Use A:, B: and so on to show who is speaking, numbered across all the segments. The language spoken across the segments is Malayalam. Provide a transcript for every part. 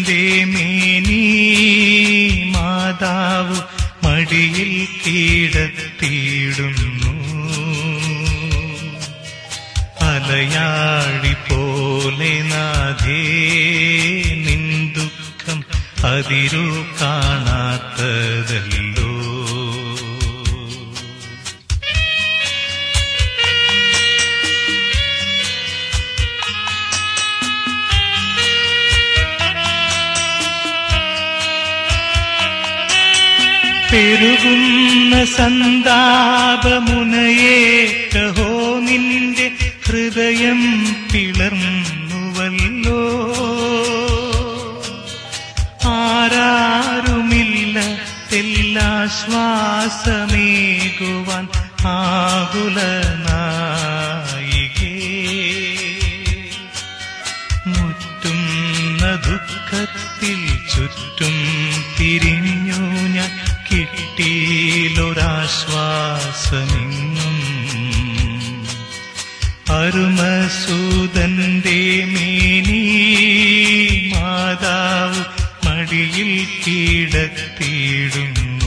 A: മധുസൂദന്റെ മേനി മാതാവ് മടിയിൽ കീടത്തിയിടുന്നു അലയാഴി പോലെ നാഥേ നിൻ ദുഃഖം അതിരു കാണാത്തതല്ലോ പെരുകുന്ന സന്താപമുനയെ കഹോ നിന്റെ ഹൃദയം പിളർന്നുവല്ലോ ആരാരുമില്ല തെല്ലാശ്വാസമേകുവാൻ ആകുലനായികേ മുറ്റുന്ന ദുഃഖത്തിൽ ചുറ്റും തിരിഞ്ഞു ഞാൻ കിട്ടിയിലൊരാശ്വാസമെങ്ങും അരുമസൂതന്റെ മേനി മാതാവ് മടിയിൽ കീടത്തിയിടുന്നു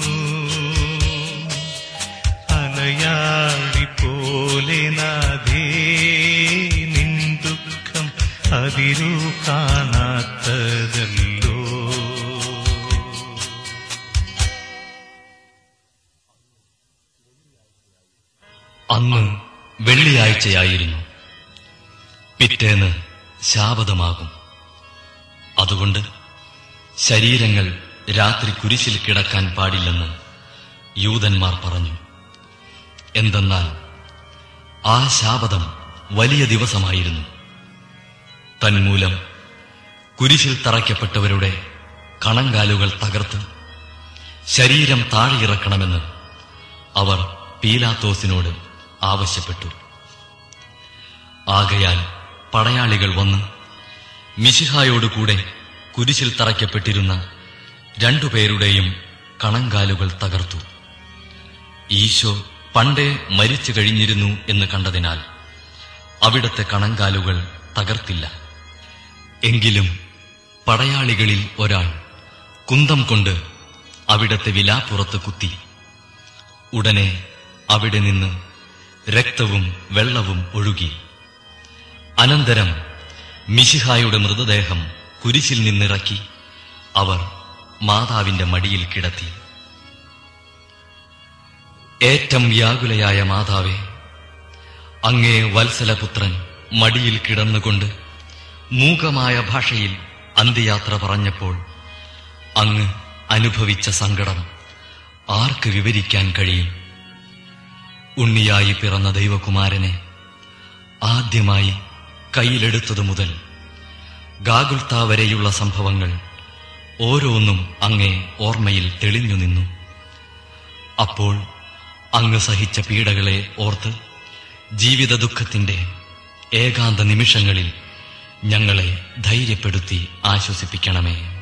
A: അലയാഴി പോലെ നാഥേ നിൻ ദുഃഖം അതിരു കാണാത്തതല്ലോ
B: അന്ന് വെള്ളിയാഴ്ചയായിരുന്നു പിറ്റേന്ന് ശാപതമാകും അതുകൊണ്ട് ശരീരങ്ങൾ രാത്രി കുരിശിൽ കിടക്കാൻ പാടില്ലെന്ന് യൂതന്മാർ പറഞ്ഞു എന്തെന്നാൽ ആ ശാപതം വലിയ ദിവസമായിരുന്നു തന്മൂലം കുരിശിൽ തറയ്ക്കപ്പെട്ടവരുടെ കണങ്കാലുകൾ തകർത്ത് ശരീരം താഴെയിറക്കണമെന്ന് അവർ പീലാത്തോസിനോട് ആവശ്യപ്പെട്ടു ആകയാൽ പടയാളികൾ വന്ന് മിശിഹായോടുകൂടെ കുരിശിൽ തറയ്ക്കപ്പെട്ടിരുന്ന രണ്ടുപേരുടെയും കണങ്കാലുകൾ തകർത്തു ഈശോ പണ്ടേ മരിച്ചു കഴിഞ്ഞിരുന്നു എന്ന് കണ്ടതിനാൽ അവിടത്തെ കണങ്കാലുകൾ തകർത്തില്ല എങ്കിലും പടയാളികളിൽ ഒരാൾ കുന്തം കൊണ്ട് അവിടത്തെ വിലാപ്പുറത്ത് കുത്തി ഉടനെ അവിടെ നിന്ന് രക്തവും വെള്ളവും ഒഴുകി അനന്തരം മിശിഹായുടെ മൃതദേഹം കുരിശിൽ നിന്നിറക്കി അവർ മാതാവിന്റെ മടിയിൽ കിടത്തി ഏറ്റം വ്യാകുലയായ മാതാവേ അങ്ങേ വത്സലപുത്രൻ മടിയിൽ കിടന്നുകൊണ്ട് മൂകമായ ഭാഷയിൽ അന്ത്യയാത്ര പറഞ്ഞപ്പോൾ അങ്ങ് അനുഭവിച്ച സങ്കടം ആർക്ക് വിവരിക്കാൻ കഴിയും ഉണ്ണിയായി പിറന്ന ദൈവകുമാരനെ ആദ്യമായി കയ്യിലെടുത്തതു മുതൽ ഗാഗുൽത്ത വരെയുള്ള സംഭവങ്ങൾ ഓരോന്നും അങ്ങേ ഓർമ്മയിൽ തെളിഞ്ഞു നിന്നു അപ്പോൾ അങ്ങ് സഹിച്ച പീഡകളെ ഓർത്ത് ജീവിത ദുഃഖത്തിന്റെ ഏകാന്ത നിമിഷങ്ങളിൽ ഞങ്ങളെ ധൈര്യപ്പെടുത്തി ആശ്വസിപ്പിക്കണമേ